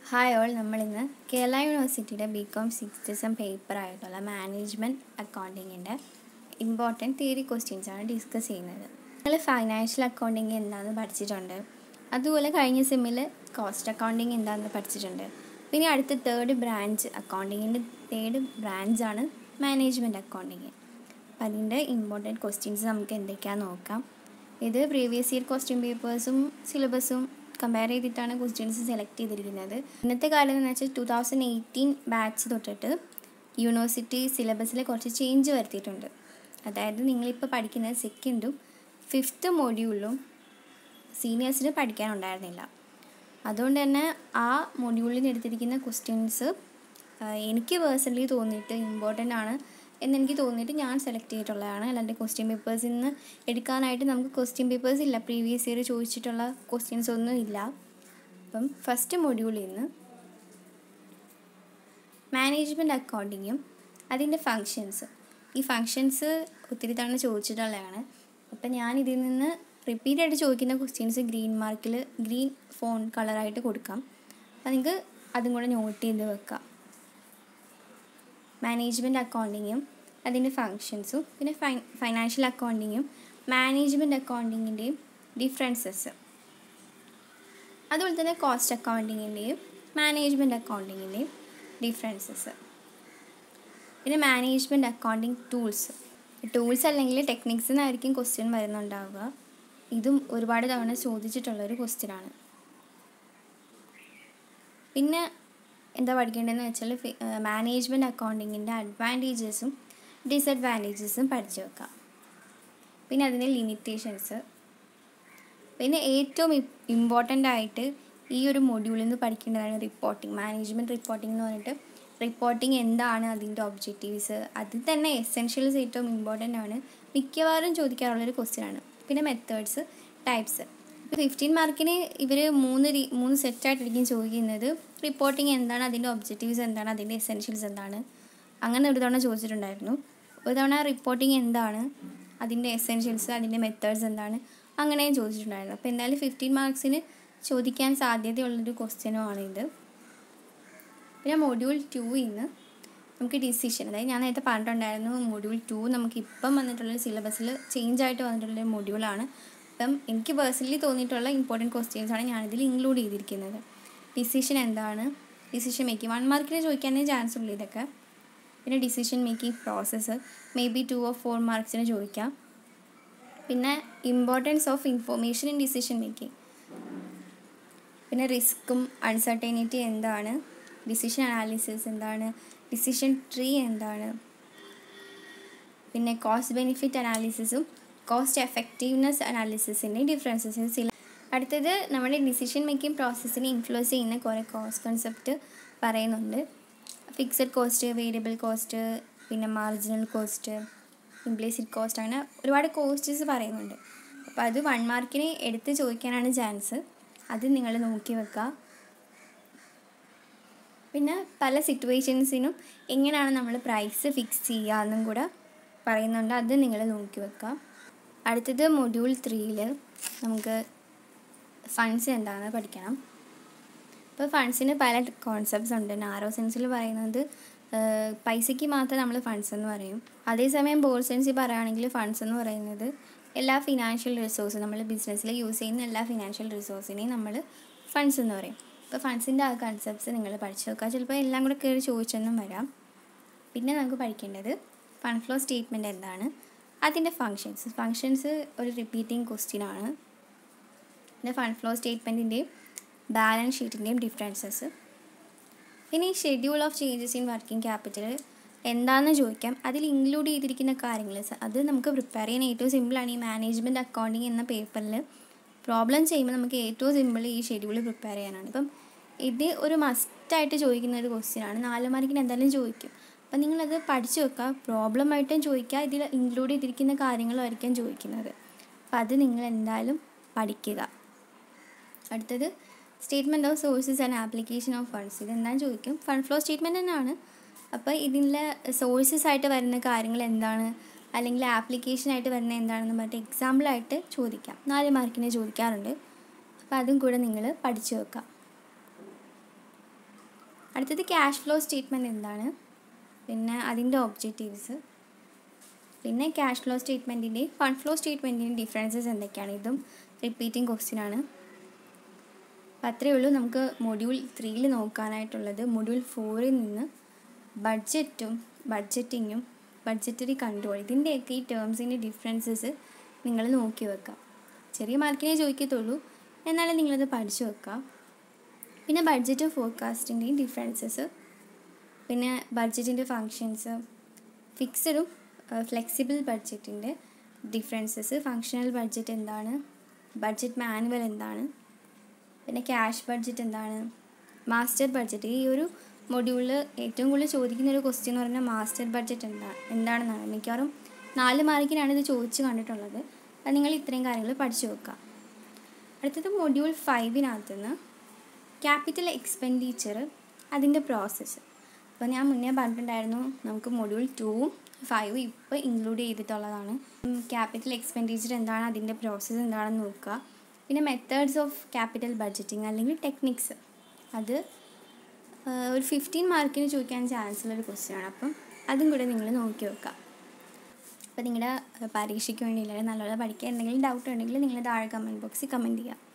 hi all നമ്മളിന്ന് കേരള യൂണിവേഴ്സിറ്റിയുടെ B com sixth sem paper ആയിട്ടുള്ള മാനേജ്മെൻറ്റ് അക്കൗണ്ടിങ്ങിൻ്റെ ഇമ്പോർട്ടൻറ്റ് തിയറി ക്വസ്റ്റ്യൻസ് ആണ് ഡിസ്കസ് ചെയ്യുന്നത് നിങ്ങൾ ഫൈനാൻഷ്യൽ അക്കൗണ്ടിങ് എന്താണെന്ന് പഠിച്ചിട്ടുണ്ട് അതുപോലെ കഴിഞ്ഞ സെമ്മിൽ കോസ്റ്റ് അക്കൗണ്ടിങ് എന്താണെന്ന് പഠിച്ചിട്ടുണ്ട് പിന്നെ അടുത്ത തേർഡ് ബ്രാഞ്ച് അക്കൗണ്ടിങ്ങിൻ്റെ തേർഡ് ബ്രാഞ്ചാണ് മാനേജ്മെൻറ്റ് അക്കൗണ്ടിങ് അപ്പം അതിൻ്റെ ഇമ്പോർട്ടൻറ്റ് ക്വസ്റ്റ്യൻസ് നമുക്ക് എന്തൊക്കെയാണെന്ന് നോക്കാം ഇത് പ്രീവിയസ് ഇയർ ക്വസ്റ്റ്യൻ പേപ്പേഴ്സും സിലബസും കമ്പയർ ചെയ്തിട്ടാണ് ക്വസ്റ്റ്യൻസ് സെലക്ട് ചെയ്തിരിക്കുന്നത് ഇന്നത്തെ കാലം എന്ന് വെച്ചാൽ ടു തൗസൻഡ് എയ്റ്റീൻ ബാച്ച് തൊട്ടിട്ട് യൂണിവേഴ്സിറ്റി സിലബസിൽ കുറച്ച് ചേഞ്ച് വരുത്തിയിട്ടുണ്ട് അതായത് നിങ്ങളിപ്പോൾ പഠിക്കുന്ന സെക്കൻഡും ഫിഫ്ത്ത് മൊഡ്യൂളിലും സീനിയേഴ്സിന് പഠിക്കാനുണ്ടായിരുന്നില്ല അതുകൊണ്ട് തന്നെ ആ മൊഡ്യൂളിൽ നിന്ന് എടുത്തിരിക്കുന്ന ക്വസ്റ്റ്യൻസ് എനിക്ക് പേഴ്സണലി തോന്നിയിട്ട് ഇമ്പോർട്ടൻ്റ് ആണ് എന്നെനിക്ക് തോന്നിയിട്ട് ഞാൻ സെലക്ട് ചെയ്തിട്ടുള്ളതാണ് അല്ലാണ്ട് ക്വസ്റ്റ്യൻ പേപ്പേഴ്സിൽ നിന്ന് എടുക്കാനായിട്ട് നമുക്ക് ക്വസ്റ്റ്യൻ പേപ്പേഴ്സ് ഇല്ല പ്രീവിയസ് ഇയർ ചോദിച്ചിട്ടുള്ള ക്വസ്റ്റ്യൻസ് ഒന്നും ഇല്ല അപ്പം ഫസ്റ്റ് മൊഡ്യൂളിൽ നിന്ന് മാനേജ്മെൻറ്റ് അക്കൗണ്ടിങ്ങും അതിൻ്റെ ഫങ്ഷൻസ് ഈ ഫങ്ഷൻസ് ഒത്തിരി തവണ ചോദിച്ചിട്ടുള്ളതാണ് അപ്പം ഞാൻ ഇതിൽ നിന്ന് റിപ്പീറ്റ് ആയിട്ട് ചോദിക്കുന്ന ക്വസ്റ്റ്യൻസ് ഗ്രീൻ മാർക്കിൽ ഗ്രീൻ ഫോൺ കളറായിട്ട് കൊടുക്കാം അപ്പം നിങ്ങൾക്ക് അതും കൂടെ നോട്ട് ചെയ്ത് വെക്കാം മാനേജ്മെൻറ്റ് അക്കൗണ്ടിങ്ങും അതിൻ്റെ ഫങ്ഷൻസും പിന്നെ ഫൈ ഫൈനാൻഷ്യൽ അക്കൗണ്ടിങ്ങും മാനേജ്മെൻറ്റ് അക്കൗണ്ടിങ്ങിൻ്റെയും ഡിഫറൻസസ് അതുപോലെ തന്നെ കോസ്റ്റ് അക്കൗണ്ടിങ്ങിൻ്റെയും മാനേജ്മെൻറ്റ് അക്കൗണ്ടിങ്ങിൻ്റെയും ഡിഫറൻസസ് പിന്നെ മാനേജ്മെൻറ്റ് അക്കൗണ്ടിങ് ടൂൾസ് ടൂൾസ് അല്ലെങ്കിൽ ടെക്നിക്സ് എന്നായിരിക്കും ക്വസ്റ്റ്യൻ വരുന്നുണ്ടാവുക ഇതും ഒരുപാട് തവണ ചോദിച്ചിട്ടുള്ളൊരു ക്വസ്റ്റ്യനാണ് പിന്നെ എന്താ പഠിക്കേണ്ടതെന്ന് വെച്ചാൽ മാനേജ്മെൻറ്റ് അക്കൗണ്ടിങ്ങിൻ്റെ അഡ്വാൻറ്റേജസും ഡിസഡ്വാൻറ്റേജസും പഠിച്ചു വെക്കാം പിന്നെ അതിൻ്റെ ലിമിറ്റേഷൻസ് പിന്നെ ഏറ്റവും ഇമ്പോർട്ടൻ്റ് ആയിട്ട് ഈ ഒരു മൊഡ്യൂളിൽ നിന്ന് പഠിക്കേണ്ടതാണ് റിപ്പോർട്ടിംഗ് മാനേജ്മെൻറ്റ് റിപ്പോർട്ടിംഗ് എന്ന് പറഞ്ഞിട്ട് റിപ്പോർട്ടിംഗ് എന്താണ് അതിൻ്റെ ഒബ്ജക്റ്റീവ്സ് അതിൽ തന്നെ എസെൻഷ്യൽസ് ഏറ്റവും ഇമ്പോർട്ടൻ്റ് ആണ് മിക്കവാറും ചോദിക്കാറുള്ളൊരു ക്വസ്റ്റ്യൻ ആണ് പിന്നെ മെത്തേഡ്സ് ടൈപ്സ് ഇപ്പോൾ ഫിഫ്റ്റീൻ മാർക്കിന് ഇവർ മൂന്ന് രീ മൂന്ന് സെറ്റായിട്ടായിരിക്കും ചോദിക്കുന്നത് റിപ്പോർട്ടിംഗ് എന്താണ് അതിൻ്റെ ഒബ്ജക്റ്റീവ്സ് എന്താണ് അതിൻ്റെ എസെൻഷ്യൽസ് എന്താണ് അങ്ങനെ ഒരു തവണ ചോദിച്ചിട്ടുണ്ടായിരുന്നു ഒരു തവണ റിപ്പോർട്ടിംഗ് എന്താണ് അതിൻ്റെ എസെൻഷ്യൽസ് അതിൻ്റെ മെത്തേഡ്സ് എന്താണ് അങ്ങനെയും ചോദിച്ചിട്ടുണ്ടായിരുന്നു അപ്പോൾ എന്തായാലും ഫിഫ്റ്റീൻ മാർക്സിന് ചോദിക്കാൻ സാധ്യതയുള്ളൊരു ക്വസ്റ്റ്യനുമാണ് ഇത് പിന്നെ മൊഡ്യൂൾ ടൂയിൽ നിന്ന് നമുക്ക് ഡിസിഷൻ അതായത് ഞാൻ നേരത്തെ പറഞ്ഞിട്ടുണ്ടായിരുന്നു മൊഡ്യൂൾ ടു നമുക്ക് ഇപ്പം വന്നിട്ടുള്ള സിലബസിൽ ചേഞ്ച് ആയിട്ട് വന്നിട്ടുള്ള മൊഡ്യൂളാണ് അപ്പം എനിക്ക് പേഴ്സണലി തോന്നിയിട്ടുള്ള ഇമ്പോർട്ടൻറ്റ് ക്വസ്റ്റ്യൻസ് ആണ് ഞാനിതിൽ ഇൻക്ലൂഡ് ചെയ്തിരിക്കുന്നത് ഡിസിഷൻ എന്താണ് ഡിസിഷൻ മേക്കിംഗ് വൺ മാർക്കിന് ചോദിക്കാനേ ചാൻസ് ഉള്ളൂ ഇതൊക്കെ പിന്നെ decision making process may be two or four മാർക്സിന് ചോദിക്കാം പിന്നെ importance of information in decision making പിന്നെ റിസ്ക്കും അൺസർട്ടനിറ്റി എന്താണ് ഡിസിഷൻ അനാലിസിസ് എന്താണ് ഡിസിഷൻ ട്രീ എന്താണ് പിന്നെ കോസ്റ്റ് ബെനിഫിറ്റ് അനാലിസിസും കോസ്റ്റ് എഫക്റ്റീവ്നെസ് അനാലിസിസിൻ്റെ ഡിഫറൻസസ് ചില അടുത്തത് നമ്മുടെ ഡിസിഷൻ മേക്കിംഗ് പ്രോസസ്സിനെ ഇൻഫ്ലുവൻസ് ചെയ്യുന്ന കുറേ കോസ്റ്റ് കൺസെപ്റ്റ് പറയുന്നുണ്ട് ഫിക്സഡ് കോസ്റ്റ് വേരിയബിൾ കോസ്റ്റ് പിന്നെ മാർജിനൽ കോസ്റ്റ് ഇംപ്ലീസിറ്റ് കോസ്റ്റ് അങ്ങനെ ഒരുപാട് കോസ്റ്റ്സ് പറയുന്നുണ്ട് അപ്പോൾ അത് വൺ മാർക്കിന് എടുത്ത് ചോദിക്കാനാണ് ചാൻസ് അത് നിങ്ങൾ നോക്കി വെക്കുക പിന്നെ പല സിറ്റുവേഷൻസിനും എങ്ങനെയാണ് നമ്മൾ പ്രൈസ് ഫിക്സ് ചെയ്യുക എന്നും കൂടെ പറയുന്നുണ്ട് അത് നിങ്ങൾ നോക്കി വെക്കുക അടുത്തത് മൊഡ്യൂൾ ത്രീയിൽ നമുക്ക് ഫണ്ട്സ് എന്താണെന്ന് പഠിക്കണം ഇപ്പോൾ ഫണ്ട്സിന് പല കോൺസെപ്റ്റ്സ് ഉണ്ട് നാരോ സെൻസിൽ പറയുന്നത് പൈസയ്ക്ക് മാത്രം നമ്മൾ ഫണ്ട്സ് എന്ന് പറയും അതേസമയം ബോൾ സെൻസിൽ പറയുകയാണെങ്കിൽ ഫണ്ട്സ് എന്ന് പറയുന്നത് എല്ലാ ഫിനാൻഷ്യൽ റിസോഴ്സും നമ്മൾ ബിസിനസ്സിൽ യൂസ് ചെയ്യുന്ന എല്ലാ ഫിനാൻഷ്യൽ റിസോഴ്സിനെയും നമ്മൾ ഫണ്ട്സ് എന്ന് പറയും ഇപ്പോൾ ഫണ്ട്സിൻ്റെ ആ കൺസെപ്റ്റ്സ് നിങ്ങൾ പഠിച്ചു നോക്കുക ചിലപ്പോൾ എല്ലാം കൂടെ കയറി ചോദിച്ചൊന്നും വരാം പിന്നെ നമുക്ക് പഠിക്കേണ്ടത് ഫണ്ട് ഫ്ലോ സ്റ്റേറ്റ്മെൻറ്റ് എന്താണ് അതിൻ്റെ ഫങ്ഷൻസ് ഫങ്ഷൻസ് ഒരു റിപ്പീറ്റിംഗ് ക്വസ്റ്റ്യൻ ആണ് പിന്നെ ഫണ്ട് ഫ്ലോ സ്റ്റേറ്റ്മെൻറ്റിൻ്റെയും ബാലൻസ് ഷീറ്റിൻ്റെയും ഡിഫറൻസസ് പിന്നെ ഈ schedule of changes in working capital എന്താണെന്ന് ചോദിക്കാം അതിൽ ഇൻക്ലൂഡ് ചെയ്തിരിക്കുന്ന കാര്യങ്ങൾ അത് നമുക്ക് പ്രിപ്പയർ ചെയ്യാൻ ഏറ്റവും സിമ്പിളാണ് ഈ മാനേജ്മെൻറ്റ് അക്കൗണ്ടിങ് എന്ന പേപ്പറിൽ പ്രോബ്ലം ചെയ്യുമ്പോൾ നമുക്ക് ഏറ്റവും സിമ്പിൾ ഈ ഷെഡ്യൂൾ പ്രിപ്പയർ ചെയ്യാനാണ് ഇപ്പം ഇത് ഒരു മസ്റ്റായിട്ട് ചോദിക്കുന്ന ഒരു ക്വസ്റ്റ്യൻ ആണ് നാല് മാർക്കിന് എന്തായാലും ചോദിക്കും അപ്പം നിങ്ങളത് പഠിച്ചു വെക്കുക പ്രോബ്ലമായിട്ടും ചോദിക്കുക ഇതിൽ ഇൻക്ലൂഡ് ചെയ്തിരിക്കുന്ന കാര്യങ്ങളുമായിരിക്കും ചോദിക്കുന്നത് അപ്പം അത് നിങ്ങൾ എന്തായാലും പഠിക്കുക അടുത്തത് statement of sources and application of funds ഇത് എന്താണെന്ന് ചോദിക്കും ഫണ്ട് ഫ്ലോ സ്റ്റേറ്റ്മെൻറ്റ് തന്നെയാണ് അപ്പോൾ ഇതിലെ സോഴ്സസ് ആയിട്ട് വരുന്ന കാര്യങ്ങൾ എന്താണ് അല്ലെങ്കിൽ ആപ്ലിക്കേഷൻ ആയിട്ട് വരുന്ന എന്താണെന്ന് പറഞ്ഞിട്ട് എക്സാമ്പിളായിട്ട് ചോദിക്കാം നാല് മാർക്കിനെ ചോദിക്കാറുണ്ട് അപ്പോൾ അതും കൂടെ നിങ്ങൾ പഠിച്ചു വെക്കാം അടുത്തത് ക്യാഷ് ഫ്ലോ സ്റ്റേറ്റ്മെൻറ്റ് എന്താണ് പിന്നെ അതിൻ്റെ ഒബ്ജക്റ്റീവ്സ് പിന്നെ ക്യാഷ് ഫ്ലോ സ്റ്റേറ്റ്മെൻറ്റിൻ്റെയും ഫണ്ട് ഫ്ലോ സ്റ്റേറ്റ്മെൻറ്റിൻ്റെയും ഡിഫറൻസസ് എന്തൊക്കെയാണ് ഇതും റിപ്പീറ്റിംഗ് ക്വസ്റ്റ്യൻ ആണ് അപ്പം അത്രയേ ഉള്ളൂ നമുക്ക് മൊഡ്യൂൾ ത്രീയിൽ നോക്കാനായിട്ടുള്ളത് മൊഡ്യൂൾ ഫോറിൽ നിന്ന് ബഡ്ജറ്റും ബഡ്ജറ്റിങ്ങും ബഡ്ജറ്ററി കൺട്രോൾ ഇതിൻ്റെയൊക്കെ ഈ ടേംസിൻ്റെ ഡിഫറൻസസ് നിങ്ങൾ നോക്കി വെക്കാം ചെറിയ മാർക്കിനെ ചോദിക്കത്തുള്ളൂ എന്നാലും നിങ്ങളത് പഠിച്ചു വെക്കാം പിന്നെ ബഡ്ജറ്റും ഫോർകാസ്റ്റിൻ്റെയും ഡിഫറൻസസ് പിന്നെ ബഡ്ജറ്റിൻ്റെ ഫങ്ഷൻസ് ഫിക്സഡും ഫ്ലെക്സിബിൾ ബഡ്ജറ്റിൻ്റെ ഡിഫറൻസസ് ഫങ്ഷണൽ ബഡ്ജറ്റ് എന്താണ് ബഡ്ജറ്റ് മാനുവൽ എന്താണ് പിന്നെ ക്യാഷ് ബഡ്ജറ്റ് എന്താണ് മാസ്റ്റർ ബഡ്ജറ്റ് ഈ ഒരു മൊഡ്യൂളിൽ ഏറ്റവും കൂടുതൽ ചോദിക്കുന്ന ഒരു ക്വസ്റ്റ്യൻ എന്ന് പറഞ്ഞാൽ മാസ്റ്റർ ബഡ്ജറ്റ് എന്താണ് എന്താണെന്നാണ് മിക്കവാറും നാല് മാർക്കിനാണ് ഇത് ചോദിച്ച് കണ്ടിട്ടുള്ളത് അത് നിങ്ങൾ ഇത്രയും കാര്യങ്ങൾ പഠിച്ചു വെക്കുക അടുത്തത് മൊഡ്യൂൾ ഫൈവിനകത്ത് നിന്ന് ക്യാപിറ്റൽ എക്സ്പെൻഡിച്ചർ അതിൻ്റെ പ്രോസസ്സ് അപ്പോൾ ഞാൻ മുന്നേ പറഞ്ഞിട്ടുണ്ടായിരുന്നു നമുക്ക് മൊഡ്യൂൾ ടൂവും ഫൈവും ഇപ്പോൾ ഇൻക്ലൂഡ് ചെയ്തിട്ടുള്ളതാണ് ക്യാപിറ്റൽ എക്സ്പെൻഡിച്ചർ എന്താണ് അതിൻ്റെ പ്രോസസ്സ് എന്താണെന്ന് നോക്കുക പിന്നെ മെത്തേഡ്സ് ഓഫ് ക്യാപിറ്റൽ ബഡ്ജറ്റിംഗ് അല്ലെങ്കിൽ ടെക്നിക്സ് അത് ഒരു ഫിഫ്റ്റീൻ മാർക്കിന് ചോദിക്കാൻ ചാൻസ് ഉള്ളൊരു ക്വസ്റ്റ്യൻ ആണ് അപ്പം അതും കൂടെ നിങ്ങൾ നോക്കി വെക്കുക അപ്പോൾ നിങ്ങളുടെ പരീക്ഷയ്ക്ക് വേണ്ടിയില്ല നല്ലോണം പഠിക്കാൻ എന്തെങ്കിലും ഡൗട്ട് ഉണ്ടെങ്കിൽ നിങ്ങൾ താഴെ കമൻറ്റ് ബോക്സിൽ കമൻറ്റ് ചെയ്യുക